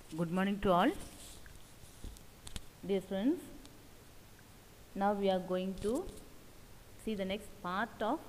Good morning to all. Dear friends, now we are going to see the next part of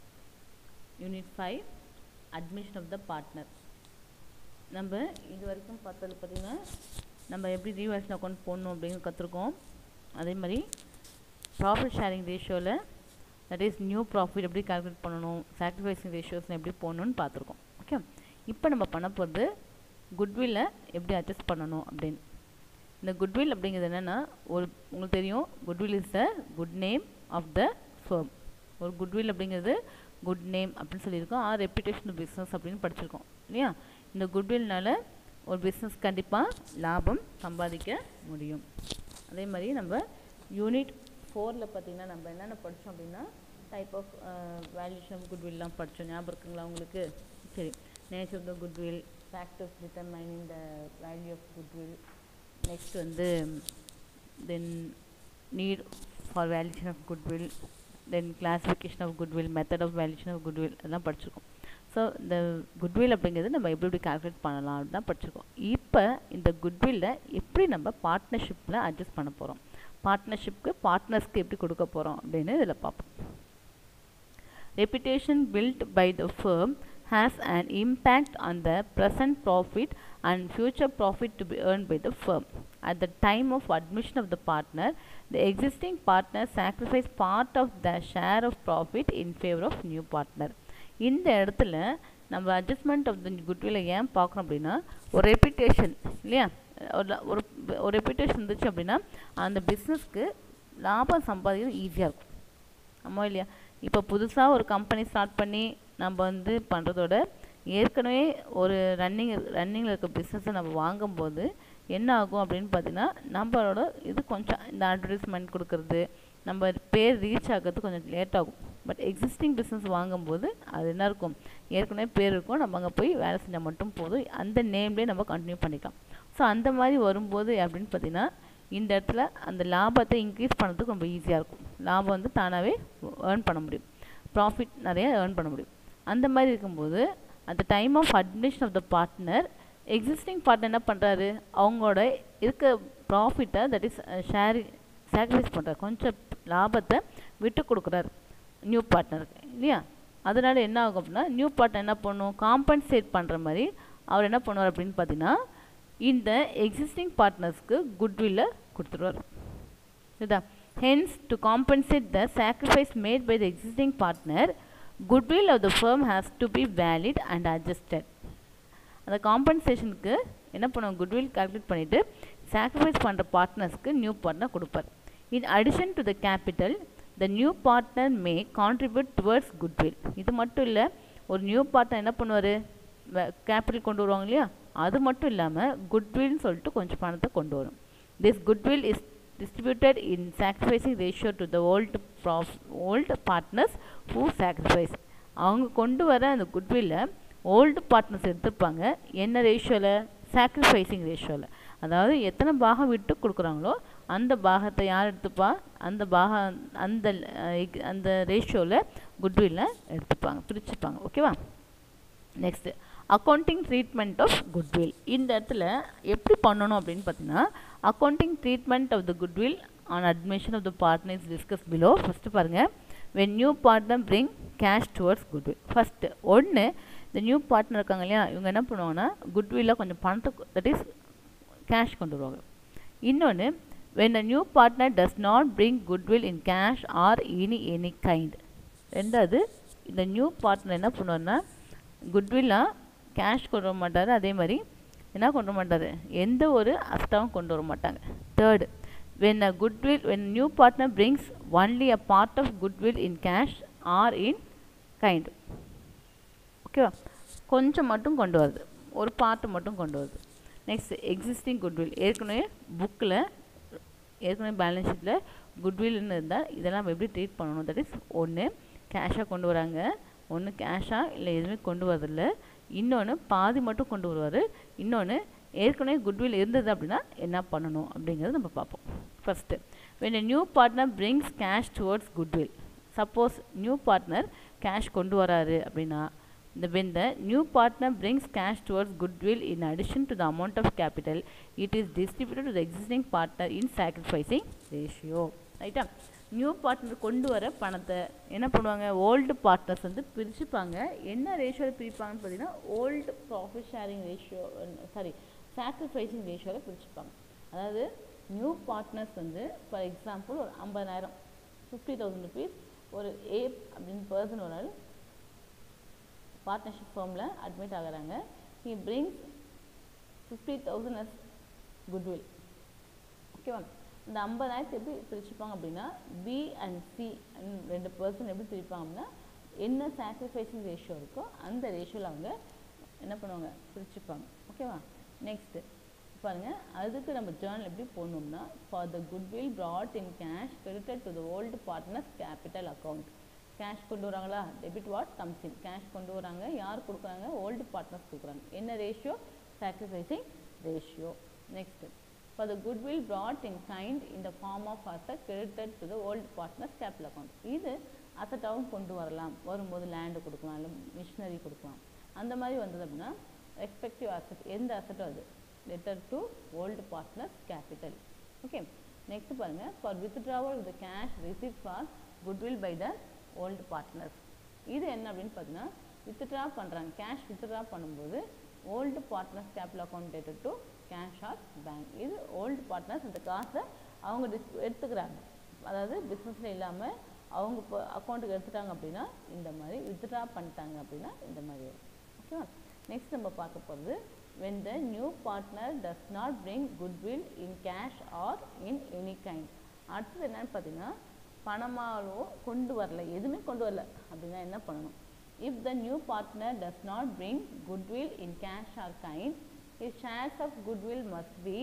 Unit 5 Admission of the Partner. நம்ம இது வரைக்கும் பார்த்தது பார்த்திங்கன்னா நம்ம எப்படி ரீவால்யூஷன் அக்கௌண்ட் போடணும் அப்படின்னு கற்றுருக்கோம் அதே மாதிரி ப்ராஃபிட் ஷேரிங் ரேஷியோவில் தட் இஸ் நியூ ப்ராஃபிட் எப்படி கால்குலேட் பண்ணணும் சாக்ரிஃபைசிங் ரேஷியோஸ் எப்படி போடணும்னு பார்த்துருக்கோம் ஓகே இப்போ நம்ம பண்ண போகிறது குட்வில்லை எப்படி அட்ஜஸ்ட் பண்ணணும் அப்படின்னு இந்த குட்வில் அப்படிங்கிறது என்னென்னா ஒரு உங்களுக்கு தெரியும் goodwill is the good name of the firm ஒரு குட்வில் அப்படிங்கிறது குட் நேம் அப்படின்னு சொல்லியிருக்கோம் ஆர் ரெப்புடேஷன் பிஸ்னஸ் அப்படின்னு படிச்சிருக்கோம் இல்லையா இந்த குட்வில்னால ஒரு பிஸ்னஸ் கண்டிப்பாக லாபம் சம்பாதிக்க முடியும் அதே மாதிரி நம்ம யூனிட் ஃபோரில் பார்த்திங்கன்னா நம்ம என்னென்ன படித்தோம் அப்படின்னா டைப் ஆஃப் வேல்யூஷன் ஆஃப் குட்வில்லாம் படித்தோம் ஞாபகம் இருக்குங்களா உங்களுக்கு சரி nature of the goodwill factors determining the value of goodwill next வந்து then need for valuation of goodwill then classification of goodwill method of valuation of goodwill அதெல்லாம் படிச்சிருக்கோம் ஸோ இந்த குட்வில் அப்படிங்கிறது நம்ம எப்படி எப்படி கால்குலேட் பண்ணலாம் அப்படின்னு தான் படிச்சிருக்கோம் இப்போ இந்த குட்வில்ல எப்படி நம்ம பார்ட்னர்ஷிப்பில் அட்ஜஸ்ட் பண்ண போகிறோம் பார்ட்னர்ஷிப்க்கு பார்ட்னர்ஸ்க்கு எப்படி கொடுக்க போகிறோம் அப்படின்னு இதில் பார்ப்போம் reputation built by the firm has an impact on the present profit and future profit to be earned by the firm. At the time of admission of the partner, the existing partner sacrifice part of the share of profit in favor of new partner. இந்த இடத்துல நம்ம adjustment of the குட்வில்லை ஏன் பார்க்குறோம் அப்படின்னா ஒரு reputation இல்லையா ஒரு ஒரு ஒரு ரெப்புடேஷன் இருந்துச்சு அப்படின்னா அந்த பிஸ்னஸ்க்கு லாபம் சம்பாதிக்கிறது ஈஸியாக இருக்கும் ஆமாம் இல்லையா இப்போ புதுசாக ஒரு கம்பெனி ஸ்டார்ட் பண்ணி நம்ம வந்து பண்ணுறதோட ஏற்கனவே ஒரு ரன்னிங் ரன்னிங்கில் இருக்க பிஸ்னஸை நம்ம வாங்கும்போது என்ன ஆகும் அப்படின்னு பார்த்தீங்கன்னா நம்மளோட இது கொஞ்சம் இந்த அட்வர்டைஸ்மெண்ட் கொடுக்கறது நம்ம பேர் ரீச் ஆகிறது கொஞ்சம் லேட் ஆகும் பட் எக்ஸிஸ்டிங் பிஸ்னஸ் வாங்கும்போது அது என்ன இருக்கும் ஏற்கனவே பேர் இருக்கும் நம்ம அங்கே போய் வேலை செஞ்சால் மட்டும் போதும் அந்த நேம்லேயே நம்ம கண்டினியூ பண்ணிக்கலாம் ஸோ அந்த மாதிரி வரும்போது அப்படின்னு பார்த்தீங்கன்னா இந்த இடத்துல அந்த லாபத்தை இன்க்ரீஸ் பண்ணுறதுக்கு ரொம்ப ஈஸியாக இருக்கும் லாபம் வந்து தானாகவே ஏர்ன் பண்ண முடியும் ப்ராஃபிட் நிறைய ஏர்ன் பண்ண முடியும் அந்த மாதிரி இருக்கும்போது at the time of admission of the partner existing partner என்ன பண்ணுறாரு அவங்களோட இருக்க ப்ராஃபிட்டை தட் இஸ் ஷேரி சாக்ரிஃபைஸ் பண்ணுறாரு கொஞ்சம் லாபத்தை விட்டு கொடுக்குறாரு நியூ பார்ட்னருக்கு இல்லையா அதனால் என்ன ஆகும் அப்படின்னா நியூ பார்ட்னர் என்ன பண்ணும் காம்பன்சேட் பண்ணுற மாதிரி அவர் என்ன பண்ணுவார் அப்படின்னு பார்த்தீங்கன்னா இந்த எக்ஸிஸ்டிங் பார்ட்னர்ஸ்க்கு குட்வில்லை கொடுத்துருவார் சரிதா hence to compensate the sacrifice made by the existing partner goodwill of the firm has to be valued and adjusted அந்த காம்பன்சேஷனுக்கு என்ன பண்ணுவோம் குட்வில் கால்குலேட் பண்ணிவிட்டு சாக்ரிஃபைஸ் பண்ணுற பார்ட்னர்ஸ்க்கு நியூ பார்ட்னர் கொடுப்பார் in addition to the capital the new partner may contribute towards goodwill இது மட்டும் இல்லை ஒரு நியூ பார்ட்னர் என்ன பண்ணுவார் கேபிட்டல் கொண்டு வருவாங்க இல்லையா அது மட்டும் இல்லாமல் குட்வில்னு சொல்லிட்டு கொஞ்சம் பணத்தை கொண்டு வரும் this goodwill is distributed in sacrificing ratio to the old prof old partners who sacrifice அவங்க கொண்டு வர அந்த குட்வில்ல ஓல்டு பார்ட்னர்ஸ் எடுத்துருப்பாங்க என்ன ரேஷியோவில் சாக்ரிஃபைசிங் ரேஷியோவில் அதாவது எத்தனை பாகம் விட்டு கொடுக்குறாங்களோ அந்த பாகத்தை யார் எடுத்துப்பா அந்த பாகம் அந்த அந்த ரேஷியோவில் குட்வில்ல எடுத்துப்பாங்க பிரிச்சுப்பாங்க ஓகேவா next accounting treatment of goodwill இந்த இடத்துல எப்படி பண்ணணும் அப்படின்னு பார்த்தீங்கன்னா accounting treatment of the goodwill on admission of the partner is discuss below first பாருங்கள் when new partner bring cash towards goodwill first ஒன்று இந்த நியூ பார்ட்னர் இருக்காங்க இல்லையா இவங்க என்ன பண்ணுவாங்கன்னா குட்வில்ல கொஞ்சம் பணத்தை தட் இஸ் கேஷ் கொண்டு வருவாங்க இன்னொன்று when a new partner does not bring goodwill in cash or any any kind ரெண்டாவது இந்த நியூ பார்ட்னர் என்ன பண்ணுவார்னா குட்வில்லாக கேஷ் கொண்டு வர மாட்டார் அதே மாதிரி என்ன கொண்டு வர மாட்டார் எந்த ஒரு அஸ்டாவும் கொண்டு வர மாட்டாங்க third when a goodwill when new partner brings only a part of goodwill in cash or in kind ஓகேவா கொஞ்சம் மட்டும் கொண்டு வருது ஒரு பார்ட்டு மட்டும் கொண்டு வருது நெக்ஸ்ட் எக்ஸிஸ்டிங் குட்வில் ஏற்கனவே புக்கில் ஏற்கனவே பேலன்ஸ் ஷீட்டில் குட்வில்னு இருந்தால் இதெல்லாம் எப்படி ட்ரீட் பண்ணணும் தட் இஸ் ஒன்று கேஷாக கொண்டு வராங்க ஒன்று கேஷாக இல்லை எதுவுமே கொண்டு வரதில்ல இன்னொன்று பாதி மட்டும் கொண்டு வருவார் இன்னொன்று ஏற்கனவே குட்வில் இருந்தது அப்படின்னா என்ன பண்ணணும் அப்படிங்கிறத நம்ம பார்ப்போம் first when a new partner brings cash towards goodwill suppose new partner cash கொண்டு வராரு அப்படின்னா the, when the new partner brings cash towards goodwill in addition to the amount of capital, it is distributed to the existing partner in sacrificing ratio. ரைட்டா new partner கொண்டு வர பணத்தை என்ன பண்ணுவாங்க old partners வந்து பிரிச்சுப்பாங்க என்ன ரேஷியோவில் பிரிப்பாங்கன்னு பார்த்தீங்கன்னா old profit sharing ratio sorry sacrificing ரேஷியோவில் பிரிச்சுப்பாங்க அதாவது நியூ பார்ட்னர்ஸ் வந்து ஃபார் எக்ஸாம்பிள் ஒரு ஐம்பதாயிரம் ஃபிஃப்டி தௌசண்ட் ருபீஸ் ஒரு ஏ அப்படின்னு பர்சன் ஒரு ஆள் பார்ட்னர்ஷிப் ஃபார்மில் அட்மிட் ஆகுறாங்க he brings fifty thousand as goodwill ஓகேவா இந்த ஐம்பதாயிரத்தை எப்படி பிரிச்சுப்பாங்க அப்படின்னா பி அண்ட் சி ரெண்டு பர்சன் எப்படி பிரிப்பாங்க அப்படின்னா என்ன சாக்ரிஃபைசிங் ரேஷியோ இருக்கோ அந்த ரேஷியோவில் அவங்க என்ன பண்ணுவாங்க பிரிச்சுப்பாங்க ஓகேவா நெக்ஸ்ட்டு பாருங்க அதுக்கு நம்ம ஜேர்னல் எப்படி போடணும்னா for the goodwill brought in cash credited to the old partners capital account cash கொண்டு வராங்களா debit what comes in cash கொண்டு வராங்க யார் கொடுக்குறாங்க ஓல்டு பார்ட்னர்ஸ் கொடுக்குறாங்க என்ன ratio sacrificing ratio next for the goodwill brought in kind in the form of asset credited to the old partners capital account இது அசட்டாகவும் கொண்டு வரலாம் வரும்போது லேண்டு கொடுக்கலாம் இல்லை மிஷினரி கொடுக்கலாம் அந்த மாதிரி வந்தது அப்படின்னா ரெஸ்பெக்டிவ் அசட் எந்த அசட்டோ அது letter to old partners capital okay next பாருங்க for withdrawal of the cash received for goodwill by the old partners இது என்ன அப்படின்னு பார்த்தீங்கன்னா வித்ட்ரா பண்ணுறாங்க கேஷ் வித்ட்ரா பண்ணும்போது ஓல்டு பார்ட்னர்ஸ் கேபிட்டல் அக்கௌண்ட் டேட்டட் டு கேஷ் ஆர் பேங்க் இது ஓல்டு பார்ட்னர்ஸ் இந்த காசை அவங்க டிஸ் எடுத்துக்கிறாங்க அதாவது பிஸ்னஸில் இல்லாமல் அவங்க இப்போ அக்கௌண்ட்டுக்கு எடுத்துட்டாங்க அப்படின்னா இந்த மாதிரி வித்ட்ரா பண்ணிட்டாங்க அப்படின்னா இந்த மாதிரி வரும் ஓகேவா நெக்ஸ்ட் நம்ம பார்க்க போகிறது when the new partner does not bring goodwill in cash or in any kind அடுத்தது என்னன்னு பார்த்தீங்கன்னா பணமாலோ கொண்டு வரல எதுவுமே கொண்டு வரல அப்படின்னா என்ன பண்ணணும் if the new partner does not bring goodwill in cash or kind his shares of goodwill must be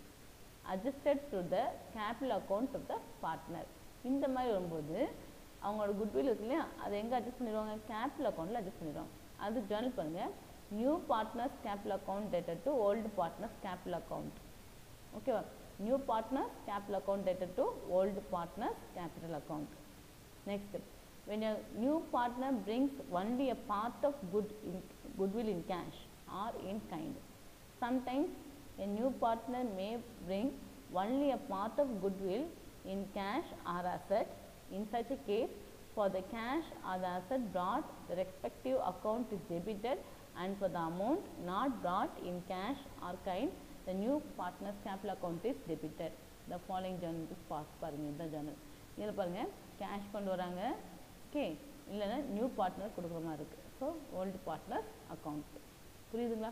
adjusted to the capital account of the partner இந்த மாதிரி வரும்போது அவங்களோட குட்வில் இருக்கு இல்லையா அதை எங்கே அட்ஜஸ்ட் பண்ணிடுவாங்க கேபிட்டல் அக்கௌண்ட்டில் அட்ஜஸ்ட் பண்ணிடுவாங்க அது ஜேர்னல் பண்ணுங்கள் நியூ பார்ட்னர்ஸ் கேபிட்டல் அக்கௌண்ட் டேட்டட் to old partners capital account ஓகேவா நியூ பார்ட்னர்ஸ் கேபிட்டல் அக்கௌண்ட் டேட்டட் to old partners capital account next when a new partner brings only a part of good in goodwill in cash or in kind sometimes a new partner may bring only a part of goodwill in cash or asset in such a case for the cash or the asset brought the respective account is debited and for the amount not brought in cash or kind the new partner's capital account is debited the following journal is passed பாருங்க இந்த journal இதில் பாருங்க cash கொண்டு வராங்க okay இல்லைன்னா new partner கொடுக்குற மாதிரி இருக்குது ஸோ ஓல்டு பார்ட்னர் அக்கௌண்ட் புரியுதுங்களா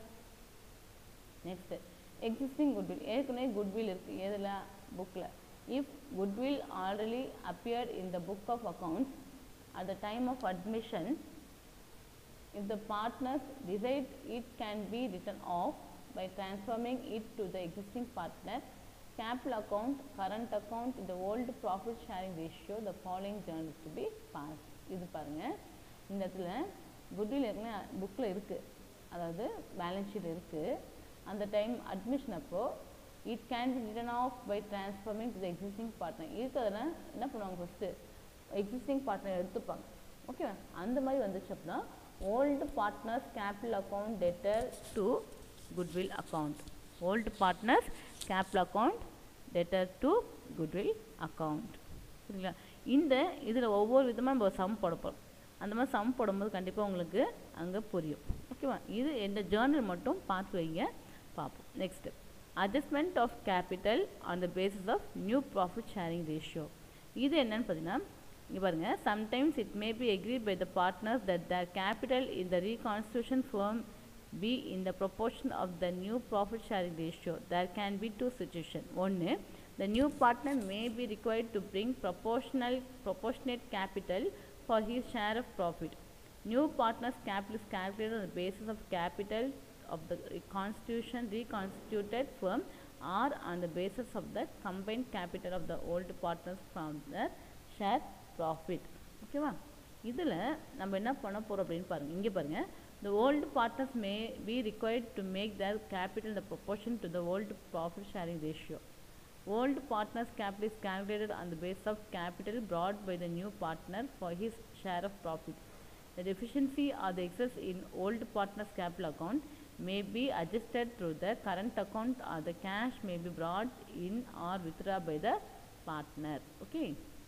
நெக்ஸ்ட் எக்ஸிஸ்டிங் குட்வில் ஏற்கனவே குட்வில் இருக்குது எதில் புக்கில் if goodwill already appeared in the book of accounts at the time of admission if the partners decide it can be written off by transforming it to the existing partner capital account current account the old profit sharing ratio the following journals to be passed இது பாருங்க இந்த இடத்துல goodwill ஏற்கனவே புக்கில் இருக்குது அதாவது balance sheet இருக்குது அந்த டைம் அட்மிஷன் அப்போ it can be written off by transforming to the existing partner இருக்கிறதுல என்ன பண்ணுவாங்க ஃபஸ்ட்டு எக்ஸிஸ்டிங் பார்ட்னர் எடுத்துப்பாங்க ஓகேவா அந்த மாதிரி வந்துச்சு அப்படின்னா old partners capital account debtor to goodwill account old partners capital account debtor to goodwill account சரிங்களா இந்த இதில் ஒவ்வொரு விதமாக நம்ம சம் போட போகிறோம் அந்த மாதிரி சம் போடும்போது கண்டிப்பாக உங்களுக்கு அங்கே புரியும் ஓகேவா இது இந்த ஜேர்னல் மட்டும் பார்த்து வைங்க பார்ப்போம் next adjustment of capital on the basis of new profit sharing ratio இது என்னன்னு பார்த்தீங்கன்னா இங்கே பாருங்கள் sometimes it may be agreed by the partners that their capital in the reconstitution firm be in the proportion of the new profit sharing ratio. There can be two situations. ஒன்று the new partner may be required to bring proportional proportionate capital for his share of profit. New partner's capital is calculated on the basis of capital of the constitution reconstituted firm or on the basis of the combined capital of the old partners from their share profit ஓகேவா இதில் நம்ம என்ன பண்ண போகிறோம் அப்படின்னு பாருங்கள் இங்கே பாருங்கள் the old partners may be required to make their capital the proportion to the old profit sharing ratio old partner's capital is calculated on the basis of capital brought by the new partner for his share of profit the deficiency or the excess in old partner's capital account may be adjusted through the current account or the cash may be brought in or withdrawn by the partner okay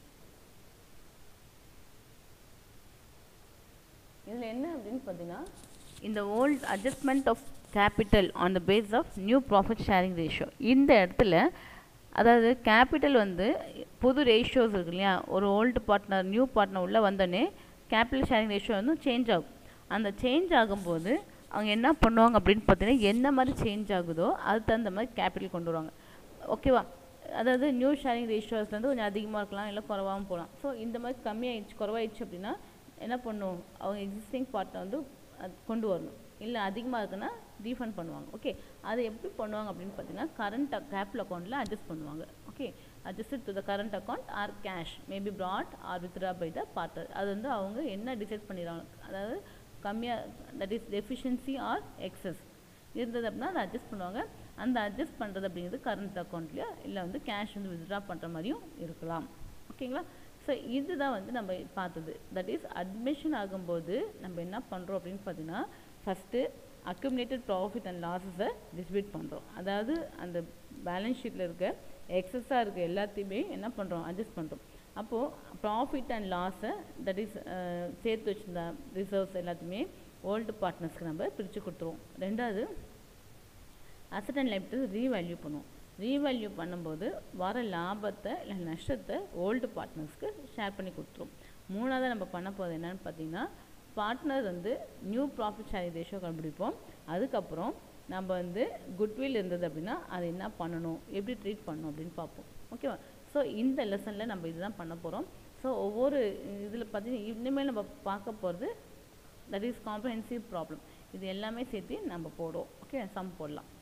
இதில் என்ன அப்படின்னு பார்த்தீங்கன்னா இந்த old adjustment of capital on the base of new profit sharing ratio இந்த இடத்துல அதாவது capital வந்து புது ரேஷியோஸ் இருக்கு இல்லையா ஒரு ஓல்டு பார்ட்னர் நியூ பார்ட்னர் உள்ளே வந்தோடனே கேபிட்டல் ஷேரிங் ரேஷியோ வந்து சேஞ்ச் ஆகும் அந்த சேஞ்ச் ஆகும்போது அவங்க என்ன பண்ணுவாங்க அப்படின்னு பார்த்தீங்கன்னா என்ன மாதிரி சேஞ்ச் ஆகுதோ அதுக்கு தகுந்த மாதிரி கேபிட்டல் கொண்டு வருவாங்க ஓகேவா அதாவது நியூ ஷேரிங் ரேஷியோஸ்லேருந்து கொஞ்சம் அதிகமாக இருக்கலாம் இல்லை குறவாகவும் போகலாம் ஸோ இந்த மாதிரி கம்மியாயிடுச்சு குறவாயிடுச்சு அப்படின்னா என்ன பண்ணும் அவங்க எக்ஸிஸ்டிங் பார்ட்னர் வந்து அது கொண்டு வரணும் இல்லை அதிகமாக இருக்குன்னா ரீஃபண்ட் பண்ணுவாங்க ஓகே அதை எப்படி பண்ணுவாங்க அப்படின்னு பார்த்தீங்கன்னா கரண்ட் கேபிட்டல் அக்கௌண்ட்டில் அட்ஜஸ்ட் பண்ணுவாங்க okay adjust to the current account or cash maybe brought or withdraw by the partner அது வந்து அவங்க என்ன டிசைட் பண்ணிடுறாங்க அதாவது கம்மியாக that is deficiency or excess இருந்தது அப்படின்னா அதை அட்ஜஸ்ட் பண்ணுவாங்க அந்த அட்ஜஸ்ட் பண்ணுறது அப்படிங்கிறது கரண்ட் அக்கௌண்ட்லையோ இல்லை வந்து கேஷ் வந்து வித்ட்ரா பண்ணுற மாதிரியும் இருக்கலாம் ஓகேங்களா ஸோ இதுதான் வந்து நம்ம பார்த்தது தட் இஸ் அட்மிஷன் ஆகும்போது நம்ம என்ன பண்ணுறோம் அப்படின்னு பார்த்தீங்கன்னா ஃபஸ்ட்டு அக்குமுலேட்டட் ப்ராஃபிட் அண்ட் லாஸஸை டிஸ்ட்ரிபியூட் பண்ணுறோம் அதாவது அந்த பேலன்ஸ் ஷீட்டில் இருக்க எக்ஸஸாக இருக்க எல்லாத்தையுமே என்ன பண்ணுறோம் அட்ஜஸ்ட் பண்ணுறோம் அப்போது ப்ராஃபிட் அண்ட் லாஸை தட் இஸ் சேர்த்து வச்சிருந்த ரிசர்வ்ஸ் எல்லாத்தையுமே ஓல்டு பார்ட்னர்ஸ்க்கு நம்ம பிரித்து கொடுத்துருவோம் ரெண்டாவது அசட் அண்ட் லைபிலிட்டி ரீவேல்யூ பண்ணுவோம் ரீவேல்யூ பண்ணும்போது வர லாபத்தை இல்லை நஷ்டத்தை ஓல்டு பார்ட்னர்ஸ்க்கு ஷேர் பண்ணி கொடுத்துரும் மூணாவது நம்ம பண்ண போகிறது என்னன்னு பார்த்தீங்கன்னா பார்ட்னர் வந்து நியூ ப்ராஃபிட் ஷேரிங் ரேஷியோ கண்டுபிடிப்போம் அதுக்கப்புறம் நம்ம வந்து குட்வில் இருந்தது அப்படின்னா அதை என்ன பண்ணணும் எப்படி ட்ரீட் பண்ணணும் அப்படின்னு பார்ப்போம் ஓகேவா ஸோ இந்த லெசனில் நம்ம இதுதான் பண்ண போகிறோம் ஸோ ஒவ்வொரு இதில் பார்த்தீங்கன்னா இனிமேல் நம்ம பார்க்க போகிறது தட் இஸ் காம்ப்ரஹென்சிவ் ப்ராப்ளம் இது எல்லாமே சேர்த்து நம்ம போடுவோம் ஓகே சம் போடலாம்